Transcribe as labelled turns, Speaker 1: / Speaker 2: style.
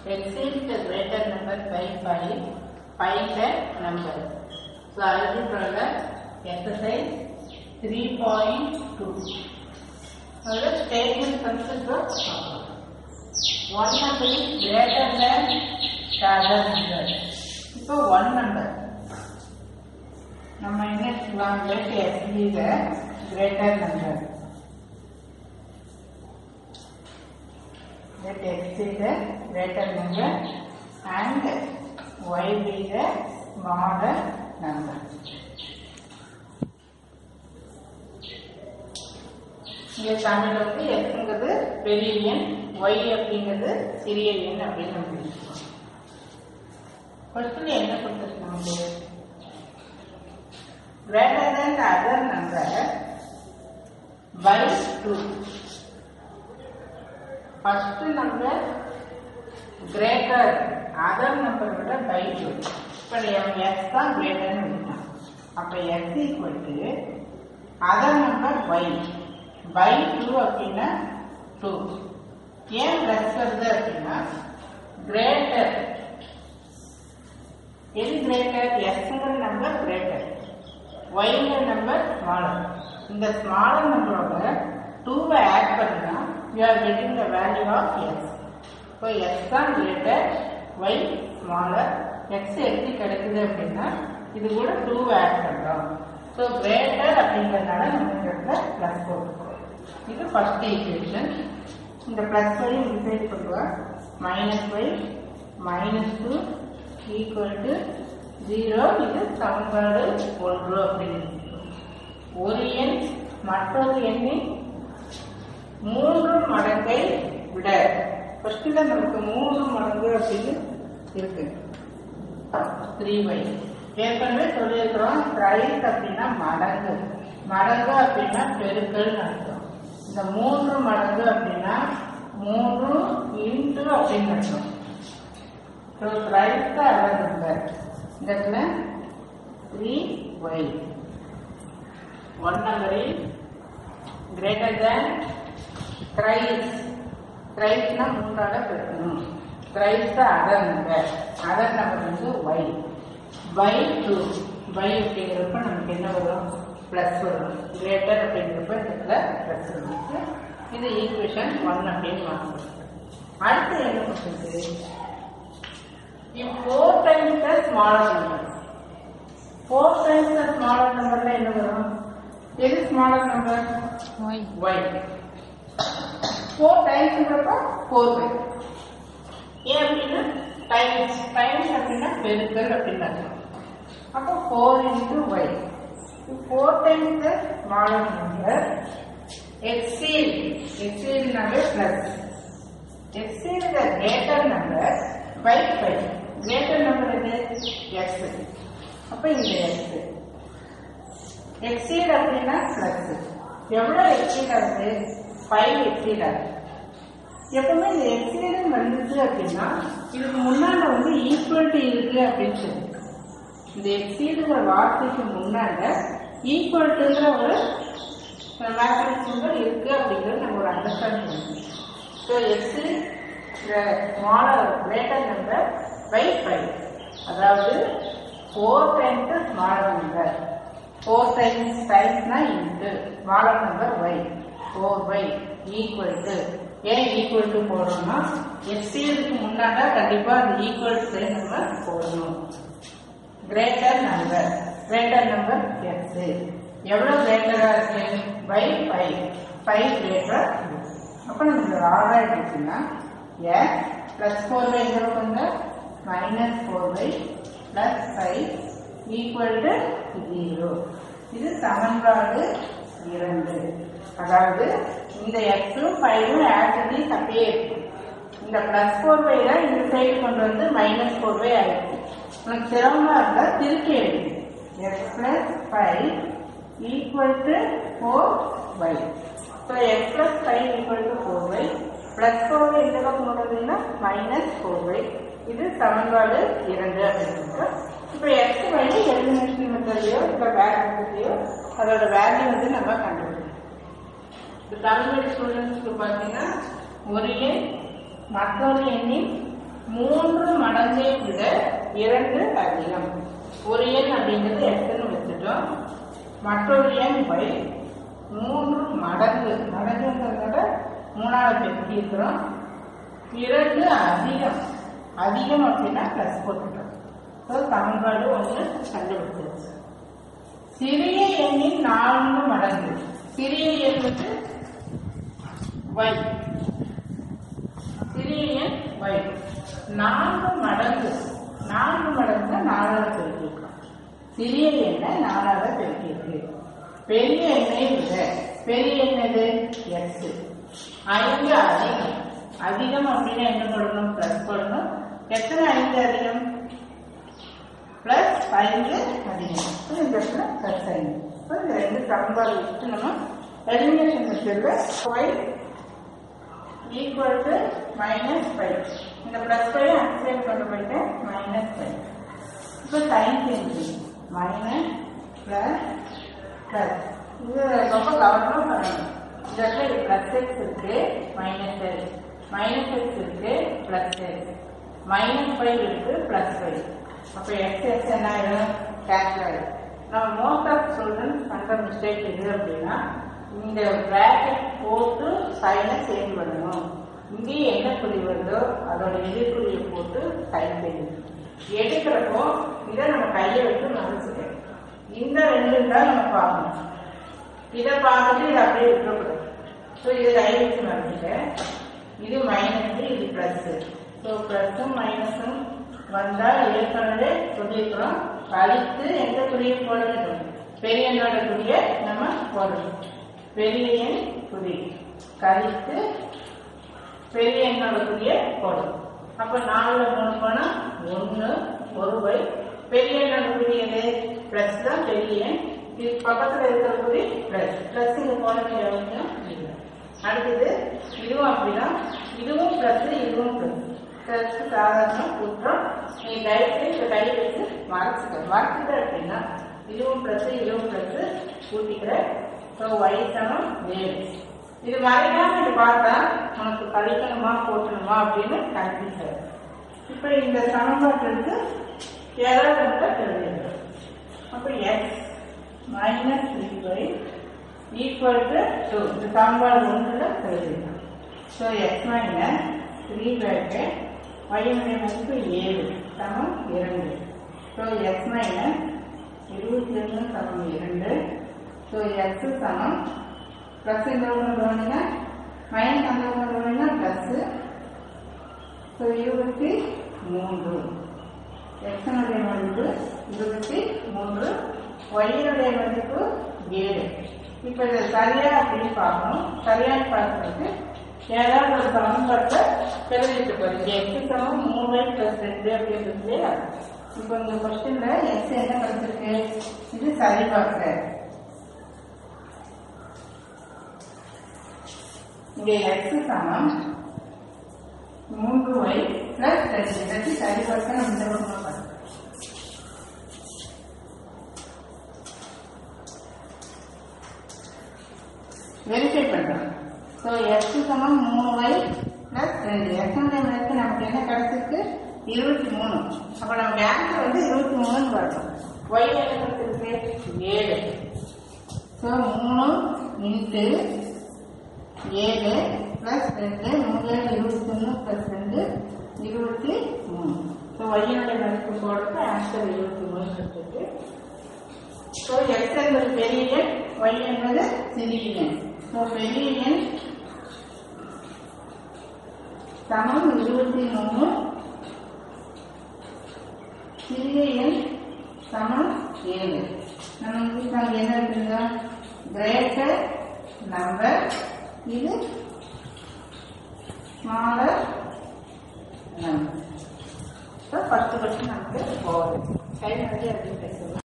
Speaker 1: exceeds the greater number by 5, find the number. So, algebra exercise 3.2. அதில் statement consists of one number is greater than the other number. இப்போ one number. நம்ம என்ன எடுத்துக்கலாம் let x be the greater number. Let x be the greater number and y be the smaller number. இங்க தமிழ் வந்து எக்ஸுங்கிறது பெரிய எண் Y அப்படிங்கிறது சிறிய எண் அப்படின்னு நம்ம பிரிச்சுக்கணும் ஃபர்ஸ்ட்ல என்ன கொடுத்துருக்காங்க greater than the other number by 2 first number greater other number விட பை டூ இப்போ எக்ஸ் தான் கிரேட்டர்னு விட்டான் அப்போ X equal to other number Y by two அப்படின்னா டூ ஏன் பிளஸ் வருது அப்படின்னா கிரேட்டர் எது கிரேட்டர் எக்ஸுங்கிற நம்பர் கிரேட்டர் ஒய்ங்கிற நம்பர் ஸ்மாலர் இந்த ஸ்மாலர் நம்பரோட டூவை ஆட் பண்ணினா you are getting the value of X இப்போ எக்ஸ் தான் கிரேட்டர் ஒய் ஸ்மாலர் எக்ஸ் எப்படி கிடைக்குது அப்படின்னா இது கூட டூவை ஆட் பண்ணுறோம் ஸோ கிரேட்டர் அப்படிங்கிறதுனால நம்ம இந்த இடத்துல ப்ளஸ் போட்டுருக்கோம் இது ஃபர்ஸ்ட் ஈக்குவேஷன் இந்த ப்ளஸ் ஒய் டிசைட் பண்ணுவோம் minus Y minus two equal to zero இது சமன்பாடு ஒன்று அப்படின்னு ஒரு எண் மற்றொரு எண்ணின் மூன்று மடங்கை விட ஃபர்ஸ்ட்ல நமக்கு மூன்று மடங்கு அப்படின்னு இருக்கு த்ரீ வை ஏற்கனவே சொல்லியிருக்கிறோம் ரைஸ் அப்படின்னா மடங்கு மடங்கு அப்படின்னா பெருக்கல் அர்த்தம் இந்த மூன்று மடங்கு அப்படின்னா மூன்று இன்ட்டு அப்படின்னு அர்த்தம் ஸோ ரைஸ் தான் நம்பர் இந்த இடத்துல three Y one number is greater than thrice த்ரைஸ்னா மூன்றால பெருக்கணும் த்ரைஸ் தான் அதர் நம்பர் அதர் நம்பர் வந்து ஒய் பை டூ பை அப்படிங்கிறப்ப நமக்கு என்ன வரும் ப்ளஸ் வரும் கிரேட்டர் அப்படிங்கிறப்ப இந்த இடத்துல ப்ளஸ் வரும் இது ஈக்குவேஷன் ஒன் அப்படின்னு வாங்க அடுத்து என்ன பண்ணுறது if 4 times the smaller number 4 times the smaller number ல என்ன வரும் எது smaller number
Speaker 2: Y
Speaker 1: y 4 times ங்கிறப்ப 4y ஏன் அப்படின்னா டைம்ஸ் டைம்ஸ் அப்படின்னா பெருக்கல் அப்படின்னு அர்த்தம் அப்போ 4 into y 4 times the smaller number exceed exceed நாவே plus exceed the greater number by 5 greater number எது x அப்ப இந்த x exceed அப்படின்னா plus எவ்வளவு exceed ஆகுது 5 exceed ஆகுது எப்பவுமே இந்த exceed வந்துச்சு அப்படின்னா இதுக்கு முன்னால வந்து ஈக்குவல் டு இருக்கு அப்படின்னு சொல்லி இந்த எக்ஸீடுங்கிற வார்த்தைக்கு முன்னால ஈக்குவல் டுங்கிற ஒரு மேட்ரிக்ஸ் சிம்பிள் இருக்கு அப்படிங்கிறது நம்ம ஒரு அண்டர்ஸ்டாண்ட் பண்ணணும் so X the smaller greater number by 5 அதாவது 4 times the smaller number 4 times times னா into smaller number y 4y equal to ஏன் equal to போடுறோம்னா எக்ஸீடுக்கு முன்னாடி கண்டிப்பா அந்த ஈக்குவல் டு நம்ம போடணும் greater number greater number X எவ்வளவு கிரேட்டரா இருக்கு பை ஃபைவ் ஃபைவ் கிரேட்டர் அப்போ நமக்கு ஆர்டர் எடுத்துச்சுன்னா எக்ஸ் பிளஸ் ஃபோர் பை வந்து minus four by plus five equal to zero இது சமன்பாடு இரண்டு அதாவது இந்த எக்ஸும் ஃபைவும் ஆக்சுவலி அப்படியே இருக்கும் இந்த பிளஸ் ஃபோர் பை தான் இந்த சைடு கொண்டு வந்து மைனஸ் ஃபோர் பை ஆயிடுச்சு உனக்கு சிரமமா இருந்தா திருப்பி எழுது X plus five equal to four by so X plus five equal to four by plus four by இந்த பக்கம் கொண்டு வந்தீங்கன்னா மைனஸ் ஃபோர் பை இது சமன்பாடு இரண்டு அப்படின்னு இப்போ எக்ஸ் வந்து எலிமினேஷன் மெத்தட்லையோ இப்போ பேக் மெத்தட்லையோ அதோட வேல்யூ வந்து நம்ம கண்டுபிடிக்கணும் இப்போ தமிழ் ஸ்டூடெண்ட்ஸ்க்கு பார்த்தீங்கன்னா ஒரு எண் மற்றொரு எண்ணின் மூன்று மடங்கை விட இரண்டு அதிகம் ஒரு எண் அப்படிங்கிறது எத்தனை வச்சுட்டோம் மற்றொரு எண் பை மூன்று மடங்கு மடங்குங்கிறத மூணாவது பெருக்கி இருக்கிறோம் இரண்டு அதிகம் அதிகம் அப்படின்னா பிளஸ் போட்டுட்டோம் ஸோ சமன்பாடு ஒன்று கண்டுபிடிச்சிருச்சு சிறிய எண்ணின் நான்கு மடங்கு சிறிய எண் வந்து y சிறிய எண் y நான்கு மடங்கு நான்கு மடங்கு நாலாவது பெருக்கியிருக்கோம் சிறிய எண்ணை நாலாவது பெருக்கியிருக்கு பெரிய எண்ணை விட பெரிய எண்ணது எக்ஸ் ஐந்து அதிகம் அதிகம் அப்படின்னா என்ன பண்ணணும் பிளஸ் பண்ணணும் எத்தனை ஐந்து அதிகம் பிளஸ் ஐந்து அதிகம் அப்ப இந்த இடத்துல பிளஸ் ஐந்து அப்ப இந்த ரெண்டு சமன்பாடு வச்சுட்டு நம்ம எலிமினேஷன் மெத்தடில் Y equal to minus five இந்த ப்ளஸ் ஃபைவ் அன்சைன் கொண்டு போயிட்டேன் மைனஸ் ஃபைவ் இப்போ sign change minus plus plus இது ரொம்ப கவனமாக பண்ணணும் இந்த இடத்துல இது ப்ளஸ் எக்ஸ் இருக்கு மைனஸ் எக்ஸ் மைனஸ் எக்ஸ் இருக்கு ப்ளஸ் எக்ஸ் மைனஸ் ஃபைவ் இருக்கு ப்ளஸ் ஃபைவ் அப்போ எக்ஸ் எக்ஸ் என்ன ஆயிடும் கேன்சல் ஆயிடும் நம்ம மோஸ்ட் ஆஃப் ஸ்டூடெண்ட்ஸ் பண்ணுற மிஸ்டேக் எது அப்படின்னா இந்த பிராக்கெட் போட்டு சைனை சேஞ்ச் பண்ணணும் இங்கேயே என்ன குறி வருதோ அதோட எதிர்குறியை போட்டு சைன் செய்யணும் எடுக்கிறப்போ இதை நம்ம கையை வச்சு மறைச்சிட்டேன் இந்த ரெண்டு தான் நம்ம பார்க்கணும் இதை பார்த்துட்டு இதை அப்படியே விட்டுறக்கூடாது ஸோ இதை கை வச்சு மறைச்சிட்டேன் இது மைனஸ் இது ப்ளஸ் ஸோ ப்ளஸும் மைனஸும் வந்தால் ஏற்கனவே சொல்லியிருக்கிறோம் கழித்து எந்த குறியை போட வேண்டும் பெரிய எண்ணோட குறியை நம்ம போடணும் பெரிய எண் குறி கழித்து பெரிய எண்ணோட குறியை போடணும் அப்போ நாலுல மூணு போனா ஒன்று ஒரு பை பெரிய எண்ணோட குறி எது ப்ளஸ் தான் பெரிய எண் இது பக்கத்தில் இருக்கிற குறி ப்ளஸ் ப்ளஸ் இங்கே போட வேண்டிய அவசியம் இல்லை அடுத்தது இதுவும் அப்படிதான் இதுவும் ப்ளஸ் இதுவும் ப்ளஸ் ப்ளஸ் சாதாரண குற்றம் நீ டைரக்ட் இந்த கை வச்சு மறைச்சிக்க மறைச்சிட்ட அப்படின்னா இதுவும் ப்ளஸ் இதுவும் ப்ளஸ் கூட்டிக்கிற ஸோ ஒய் சமம் ஏழு இது மறைக்காம இது பார்த்தா உனக்கு கழிக்கணுமா போட்டணுமா அப்படின்னு கன்ஃபியூஸ் ஆகும் இப்போ இந்த சமன்பாட்டிற்கு ஏதாவது ஒன்றை தெரிஞ்சுக்கணும் அப்போ X minus three Y equal to two இந்த சமன்பாடு ஒன்றில் தெரிஞ்சுக்கணும் ஸோ எக்ஸ் மைனஸ் த்ரீ பேக்கு ஒய்யினுடைய மதிப்பு ஏழு சமம் இரண்டு ஸோ எக்ஸ் மைனஸ் இருபத்தி ஒன்று சமம் இரண்டு ஸோ எக்ஸ் சமம் ப்ளஸ் இந்த ஒன்று கவனிங்க மைனஸ் அந்த ஒன்று கவனிங்க ப்ளஸ்ஸு ஸோ இருபத்தி மூன்று எக்ஸனுடைய மதிப்பு இருபத்தி மூன்று ஒய்யினுடைய மதிப்பு ஏழு இப்போ இதை சரியா அப்படின்னு பார்க்கணும் சரியான்னு பார்க்கறதுக்கு ஏதாவது ஒரு சமன்பாட்டை தெரிஞ்சுட்டு போறீங்க எக்ஸ் சமம் மூணு ப்ளஸ் ரெண்டு அப்படின்றது இல்லையா இப்போ இந்த கொஸ்டின்ல எக்ஸ் என்ன கிடைச்சிருக்கு இது சரி பார்க்க இங்கே எக்ஸ் சமம் மூன்று ஒய் பிளஸ் ரெண்டு ரெண்டு சரி பார்க்க நம்ம இந்த பக்கமா பார்க்கணும் வெரிஃபை பண்றோம் ஸோ எக்ஸ் சமம் மூணு ஒய் பிளஸ் ரெண்டு எக்ஸுடைய மதிப்பு நமக்கு என்ன கிடைச்சிருக்கு இருபத்தி மூணு அப்போ நமக்கு ஆன்சர் வந்து இருபத்தி மூணுன்னு வரணும் ஒய் என்ன கிடைச்சிருக்கு ஏழு ஸோ மூணு இன்ட்டு ஏழு பிளஸ் ரெண்டு மூணு ஏழு இருபத்தி ஒன்று பிளஸ் ரெண்டு இருபத்தி மூணு ஸோ ஒய்யினுடைய மதிப்பு போடுறது ஆன்சர் இருபத்தி மூணு கிடைச்சிருக்கு ஸோ எக்ஸ் என்பது பெரிய எண் ஒய் என்பது சிறிய எண் ஸோ பெரிய எண் சமம் இருபத்தி மூணு சிறிய எண் சமம் ஏழு நம்ம இங்கிலீஷ் அங்கே என்ன இருக்குங்க கிரேட்டர் நம்பர் இது smaller number so first question நமக்கு போகுது கை நிறைய அப்படின்னு பேசுவோம்